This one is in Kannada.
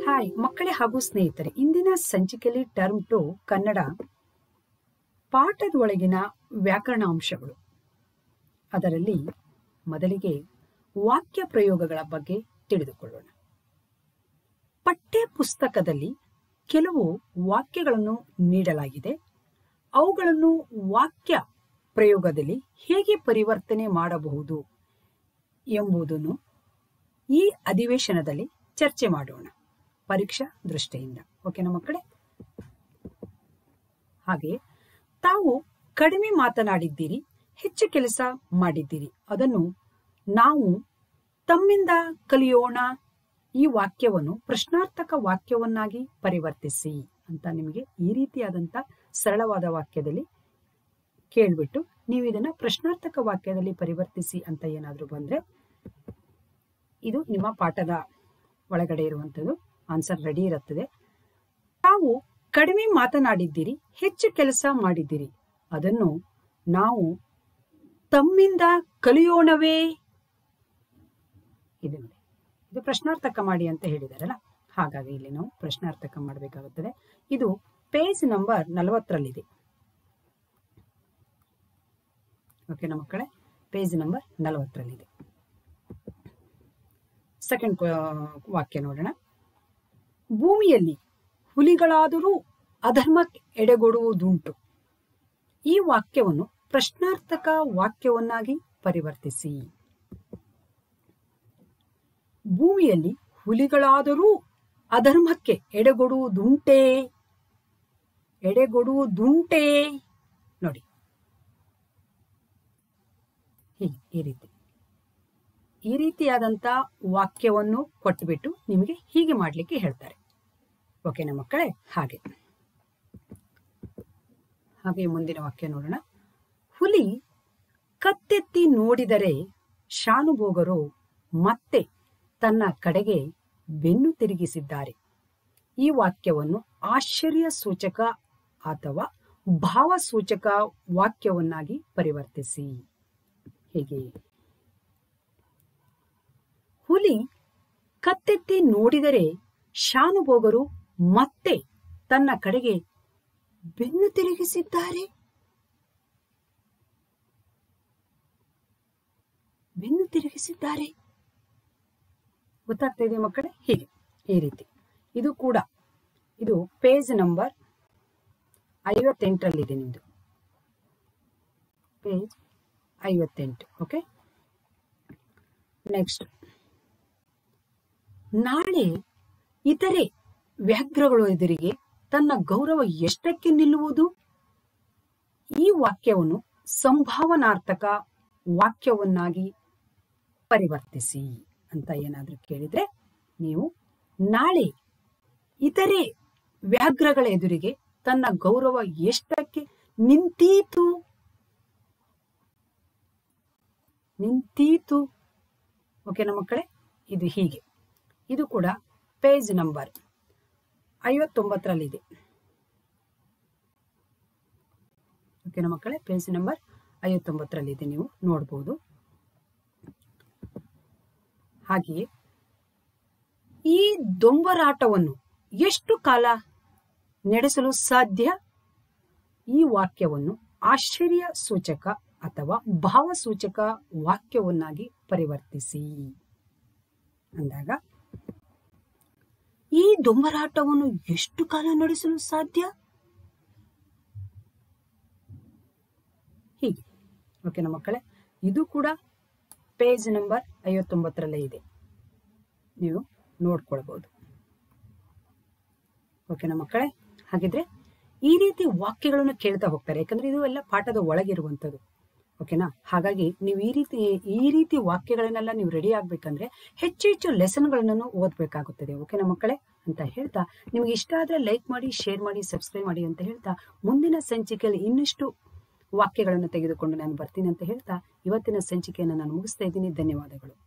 ಹಾಯ್ ಮಕ್ಕಳೇ ಹಾಗೂ ಸ್ನೇಹಿತರೆ ಇಂದಿನ ಸಂಚಿಕೆಯಲ್ಲಿ ಟರ್ಮ್ ಟು ಕನ್ನಡ ಪಾಠದ ಒಳಗಿನ ವ್ಯಾಕರಣಾಂಶಗಳು ಅದರಲ್ಲಿ ಮೊದಲಿಗೆ ವಾಕ್ಯ ಪ್ರಯೋಗಗಳ ಬಗ್ಗೆ ತಿಳಿದುಕೊಳ್ಳೋಣ ಪಠ್ಯ ಪುಸ್ತಕದಲ್ಲಿ ಕೆಲವು ವಾಕ್ಯಗಳನ್ನು ನೀಡಲಾಗಿದೆ ಅವುಗಳನ್ನು ವಾಕ್ಯ ಪ್ರಯೋಗದಲ್ಲಿ ಹೇಗೆ ಪರಿವರ್ತನೆ ಮಾಡಬಹುದು ಎಂಬುದನ್ನು ಈ ಅಧಿವೇಶನದಲ್ಲಿ ಚರ್ಚೆ ಮಾಡೋಣ ಪರೀಕ್ಷಾ ದೃಷ್ಟಿಯಿಂದ ಓಕೆನಾ ಮಕ್ಕಳೇ ಹಾಗೆ ತಾವು ಕಡಿಮೆ ಮಾತನಾಡಿದ್ದೀರಿ ಹೆಚ್ಚು ಕೆಲಸ ಮಾಡಿದ್ದೀರಿ ಅದನ್ನು ನಾವು ತಮ್ಮಿಂದ ಕಲಿಯೋಣ ಈ ವಾಕ್ಯವನ್ನು ಪ್ರಶ್ನಾರ್ಥಕ ವಾಕ್ಯವನ್ನಾಗಿ ಪರಿವರ್ತಿಸಿ ಅಂತ ನಿಮಗೆ ಈ ರೀತಿಯಾದಂಥ ಸರಳವಾದ ವಾಕ್ಯದಲ್ಲಿ ಕೇಳ್ಬಿಟ್ಟು ನೀವು ಇದನ್ನ ಪ್ರಶ್ನಾರ್ಥಕ ವಾಕ್ಯದಲ್ಲಿ ಪರಿವರ್ತಿಸಿ ಅಂತ ಏನಾದರೂ ಬಂದ್ರೆ ಇದು ನಿಮ್ಮ ಪಾಠದ ಒಳಗಡೆ ಇರುವಂಥದ್ದು ಆನ್ಸರ್ ರೆಡಿ ಇರುತ್ತದೆ ತಾವು ಕಡಿಮೆ ಮಾತನಾಡಿದ್ದೀರಿ ಹೆಚ್ಚು ಕೆಲಸ ಮಾಡಿದ್ದೀರಿ ಅದನ್ನು ನಾವು ತಮ್ಮಿಂದ ಕಲಿಯೋಣವೇ ಇದು ನೋಡಿ ಇದು ಪ್ರಶ್ನಾರ್ಥಕ ಮಾಡಿ ಅಂತ ಹೇಳಿದಾರಲ್ಲ ಹಾಗಾಗಿ ಇಲ್ಲಿ ನಾವು ಪ್ರಶ್ನಾರ್ಥಕ ಮಾಡಬೇಕಾಗುತ್ತದೆ ಇದು ಪೇಜ್ ನಂಬರ್ ನಲವತ್ತರಲ್ಲಿದೆ ಓಕೆನಾ ಮಕ್ಕಳೇ ಪೇಜ್ ನಂಬರ್ ನಲವತ್ತರಲ್ಲಿದೆ ಸೆಕೆಂಡ್ ವಾಕ್ಯ ನೋಡೋಣ ಭೂಮಿಯಲ್ಲಿ ಹುಲಿಗಳಾದರೂ ಅಧರ್ಮಕ್ಕೆ ಎಡೆಗೊಡುವುದುಂಟು ಈ ವಾಕ್ಯವನ್ನು ಪ್ರಶ್ನಾರ್ಥಕ ವಾಕ್ಯವನ್ನಾಗಿ ಪರಿವರ್ತಿಸಿ ಭೂಮಿಯಲ್ಲಿ ಹುಲಿಗಳಾದರೂ ಅಧರ್ಮಕ್ಕೆ ಎಡೆಗೊಡುವುದುಂಟೇ ಎಡೆಗೊಡುವುದುಂಟೇ ನೋಡಿ ಹೀಗೆ ಈ ರೀತಿ ಈ ರೀತಿಯಾದಂಥ ವಾಕ್ಯವನ್ನು ಕೊಟ್ಟುಬಿಟ್ಟು ನಿಮಗೆ ಹೀಗೆ ಮಾಡಲಿಕ್ಕೆ ಹೇಳ್ತಾರೆ ಓಕೆನಾ ಮಕ್ಕಳೇ ಹಾಗೆ ಹಾಗೆ ಮುಂದಿನ ವಾಕ್ಯ ನೋಡೋಣ ಹುಲಿ ಕತ್ತೆತ್ತಿ ನೋಡಿದರೆ ಶಾನುಭೋಗರು ಮತ್ತೆ ತನ್ನ ಕಡೆಗೆ ಬೆನ್ನು ತಿರುಗಿಸಿದ್ದಾರೆ ಈ ವಾಕ್ಯವನ್ನು ಆಶ್ಚರ್ಯ ಸೂಚಕ ಅಥವಾ ಭಾವಸೂಚಕ ವಾಕ್ಯವನ್ನಾಗಿ ಪರಿವರ್ತಿಸಿ ಹೇಗೆ ಹುಲಿ ಕತ್ತೆತ್ತಿ ನೋಡಿದರೆ ಶಾನುಭೋಗರು ಮತ್ತೆ ತನ್ನ ಕಡೆಗೆ ಬೆನ್ನು ತಿರುಗಿಸಿದ್ದಾರೆ ಬೆನ್ನು ತಿರುಗಿಸಿದ್ದಾರೆ ಗೊತ್ತಾಗ್ತಾ ಇದೆ ಮಕ್ಕಳೇ ಹೀಗೆ ಈ ರೀತಿ ಇದು ಕೂಡ ಇದು ಪೇಜ್ ನಂಬರ್ ಐವತ್ತೆಂಟರಲ್ಲಿದೆ ನಿಮ್ದು ಪೇಜ್ ಐವತ್ತೆಂಟು ಓಕೆ ನೆಕ್ಸ್ಟ್ ನಾಳೆ ಇತರೆ ವ್ಯಾಘ್ರಗಳು ಎದುರಿಗೆ ತನ್ನ ಗೌರವ ಎಷ್ಟಕ್ಕೆ ನಿಲ್ಲುವುದು ಈ ವಾಕ್ಯವನ್ನು ಸಂಭಾವನಾರ್ಥಕ ವಾಕ್ಯವನ್ನಾಗಿ ಪರಿವರ್ತಿಸಿ ಅಂತ ಏನಾದರೂ ಕೇಳಿದ್ರೆ ನೀವು ನಾಳೆ ಇತರೆ ವ್ಯಾಘ್ರಗಳ ಎದುರಿಗೆ ತನ್ನ ಗೌರವ ಎಷ್ಟಕ್ಕೆ ನಿಂತೀತು ನಿಂತೀತು ಓಕೆನಾ ಮಕ್ಕಳೇ ಇದು ಹೀಗೆ ಇದು ಕೂಡ ಪೇಜ್ ನಂಬರ್ ಐವತ್ತೊಂಬತ್ತರಲ್ಲಿದೆ ಓಕೆನಾ ಮಕ್ಕಳೇ ಪೇಜ್ ನಂಬರ್ ಐವತ್ತೊಂಬತ್ತರಲ್ಲಿದೆ ನೀವು ನೋಡ್ಬೋದು ಹಾಗೆಯೇ ಈ ದೊಂಬರಾಟವನ್ನು ಎಷ್ಟು ಕಾಲ ನಡೆಸಲು ಸಾಧ್ಯ ಈ ವಾಕ್ಯವನ್ನು ಆಶ್ಚರ್ಯ ಸೂಚಕ ಅಥವಾ ಭಾವಸೂಚಕ ವಾಕ್ಯವನ್ನಾಗಿ ಪರಿವರ್ತಿಸಿ ಅಂದಾಗ ಈ ದೊಂಬರಾಟವನ್ನು ಎಷ್ಟು ಕಾಲ ನಡೆಸಲು ಸಾಧ್ಯ ಹೀಗೆ ಓಕೆನಾ ಮಕ್ಕಳೇ ಇದು ಕೂಡ ಪೇಜ್ ನಂಬರ್ ಐವತ್ತೊಂಬತ್ತರಲ್ಲೇ ಇದೆ ನೀವು ನೋಡ್ಕೊಳ್ಬಹುದು ಓಕೆನಾ ಮಕ್ಕಳೇ ಹಾಗಿದ್ರೆ ಈ ರೀತಿ ವಾಕ್ಯಗಳನ್ನು ಕೇಳ್ತಾ ಹೋಗ್ತಾರೆ ಯಾಕಂದ್ರೆ ಇದು ಎಲ್ಲ ಪಾಠದ ಒಳಗಿರುವಂಥದ್ದು ಓಕೆನಾ ಹಾಗಾಗಿ ನೀವು ಈ ರೀತಿ ಈ ರೀತಿ ವಾಕ್ಯಗಳನ್ನೆಲ್ಲ ನೀವು ರೆಡಿ ಆಗ್ಬೇಕಂದ್ರೆ ಹೆಚ್ಚು ಹೆಚ್ಚು ಲೆಸನ್ಗಳನ್ನು ಓದಬೇಕಾಗುತ್ತದೆ ಓಕೆನಾ ಮಕ್ಕಳೇ ಅಂತ ಹೇಳ್ತಾ ನಿಮ್ಗೆ ಇಷ್ಟ ಆದ್ರೆ ಲೈಕ್ ಮಾಡಿ ಶೇರ್ ಮಾಡಿ ಸಬ್ಸ್ಕ್ರೈಬ್ ಮಾಡಿ ಅಂತ ಹೇಳ್ತಾ ಮುಂದಿನ ಸಂಚಿಕೆಯಲ್ಲಿ ಇನ್ನಷ್ಟು ವಾಕ್ಯಗಳನ್ನು ತೆಗೆದುಕೊಂಡು ನಾನು ಬರ್ತೀನಿ ಅಂತ ಹೇಳ್ತಾ ಇವತ್ತಿನ ಸಂಚಿಕೆಯನ್ನು ನಾನು ಮುಗಿಸ್ತಾ ಇದ್ದೀನಿ ಧನ್ಯವಾದಗಳು